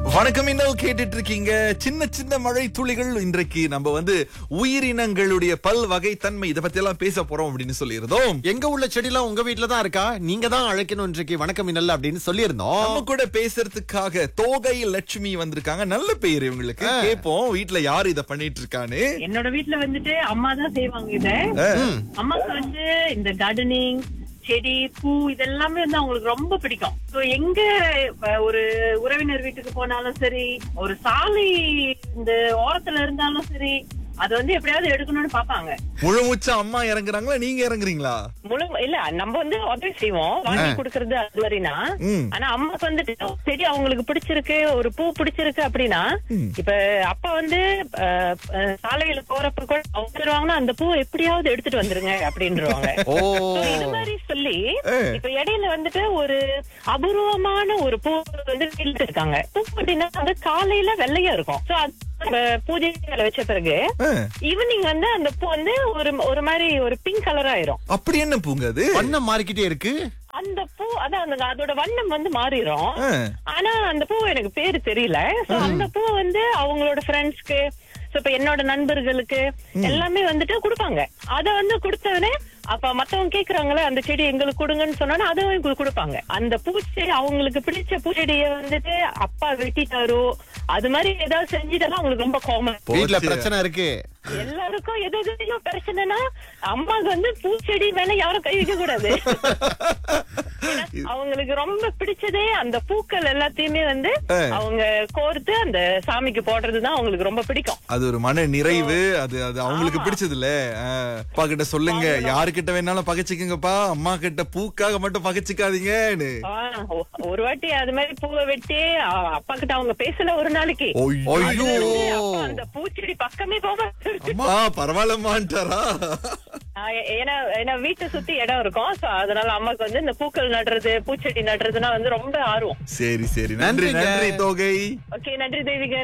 வணக்கம் இன்னும் கேட்டுட்டு இருக்கீங்க சின்ன சின்ன மழை துளிகள் இன்றைக்கு நம்ம வந்து உயிரினங்களுடைய பல் வகை தன்மை இதை பத்தி எல்லாம் பேச போறோம் அப்படின்னு சொல்லியிருந்தோம் எங்க உள்ள செடிலாம் உங்க வீட்ல தான் இருக்கா நீங்க தான் அழைக்கணும் இன்றைக்கு வணக்கம் இன்னல்ல அப்படின்னு சொல்லியிருந்தோம் நம்ம கூட பேசுறதுக்காக தோகை லட்சுமி வந்திருக்காங்க நல்ல பெயர் இவங்களுக்கு கேட்போம் வீட்ல யாரு இத பண்ணிட்டு இருக்கான்னு என்னோட வீட்ல வந்துட்டு அம்மா தான் செய்வாங்க இத அம்மாக்கு வந்து இந்த கார்டனிங் செடி பூ இதெல்லாமே வந்து அவங்களுக்கு ரொம்ப பிடிக்கும் சோ எங்க அஹ், ஒரு உறவினர் வீட்டுக்கு போனாலும் சரி ஒரு சாலை இந்த ஓரத்துல இருந்தாலும் சரி அது வந்து எப்படியாவது எடுக்கணும்னு பாப்பாங்க முழு மூச்சா அம்மா இறங்குறாங்களா நீங்க இறங்குறீங்களா முழு இல்ல நம்ம வந்து உதவி செய்வோம் வாங்கி கொடுக்கறது அது மாதிரினா ம். ஆனா அம்மாக்கு வந்துட்டு செடி அவங்களுக்கு பிடிச்சிருக்கு ஒரு பூ பிடிச்சிருக்கு அப்படின்னா இப்ப அப்பா வந்து அஹ், அஹ், சாலையில போறப்ப கூட அவங்க சொல்லுவாங்கன்னா அந்த பூ எப்படியாவது எடுத்துட்டு வந்துருங்க அப்படின்றவாங்க ஓ So, இது மாதிரி சொல்லி இப்ப இடையில வந்துட்டு ஒரு அபூர்வமான ஒரு பூ வந்து வீட்டுல இருக்காங்க பூ அப்படின்னா வந்து காலையில வெள்ளையா இருக்கும் சோ அது நம்ம பூஜை மேல வச்ச பிறகு ஆ, ஈவினிங் வந்து அந்த பூ வந்து ஒரு ஒரு மாதிரி ஒரு பிங்க் கலர் ஆயிரும் அப்படி என்ன பூங்க அது வண்ணம் மாறிக்கிட்டே இருக்கு அந்த பூ அதான் அந்த அதோட வண்ணம் வந்து மாறிடும் ஆ, ஆனா அந்த பூ எனக்கு பேரு தெரியல சோ அந்த பூ வந்து அவங்களோட ஃப்ரெண்ட்ஸ்க்கு சோ இப்ப என்னோட நண்பர்களுக்கு எல்லாமே வந்துட்டு கொடுப்பாங்க அத வந்து கொடுத்தவனே அப்ப மத்தவங்க கேக்குறாங்களே அந்த செடி எங்களுக்கு கொடுங்கன்னு சொன்னா அதுவும் கு- கொடுப்பாங்க அந்த பூச்செடி அவங்களுக்கு பிடிச்ச பூச்செடியை வந்துட்டு அப்பா வெட்டிட்டாரோ அது மாதிரி ஏதாவது செஞ்சுட்டா அவங்களுக்கு ரொம்ப கோமம் வீட்ல போச்சு. பிரச்சனை இருக்கு எல்லாருக்கும் எது எதுலயும் பிரச்சனைனா அம்மாக்கு வந்து பூச்செடி மேல யாரும் கை வைக்க கூடாது ஏன்னா, அவங்களுக்கு ரொம்ப பிடிச்சதே அந்த பூக்கள் எல்லாத்தையுமே வந்து ஆ. அவங்க கோர்த்து அந்த சாமிக்கு போடுறதுதான் அவங்களுக்கு ரொம்ப பிடிக்கும் அது ஒரு மன நிறைவு அது அது அவங்களுக்கு பிடிச்சது இல்ல அப்பா கிட்ட சொல்லுங்க யாருக்கிட்ட வேணாலும் பகைச்சிக்கங்கப்பா அம்மா கிட்ட பூக்காக மட்டும் பகைச்சிக்காதீங்கன்னு ஆ, ஒ- ஒரு வாட்டி அது மாதிரி பூவை வெட்டி அ, அப்பா கிட்ட அவங்க பேசல ஒரு நாளைக்கு ஐயோ ஐயோ அப்பா அந்த பூச்செடி பக்கமே போக அம்மா பரவாயில்லம்மான்ட்டாரா ஏன்னா ஏன்னா வீட்டை சுத்தி இடம் இருக்கும் சோ அதனால அம்மாக்கு வந்து இந்த பூக்கள் நடுறது பூச்செடி நடுறதுன்னா வந்து ரொம்ப ஆர்வம் சரி சரி நன்றி நன்றிங்க. நன்றி தோகை ஓகே நன்றி தேவிகன்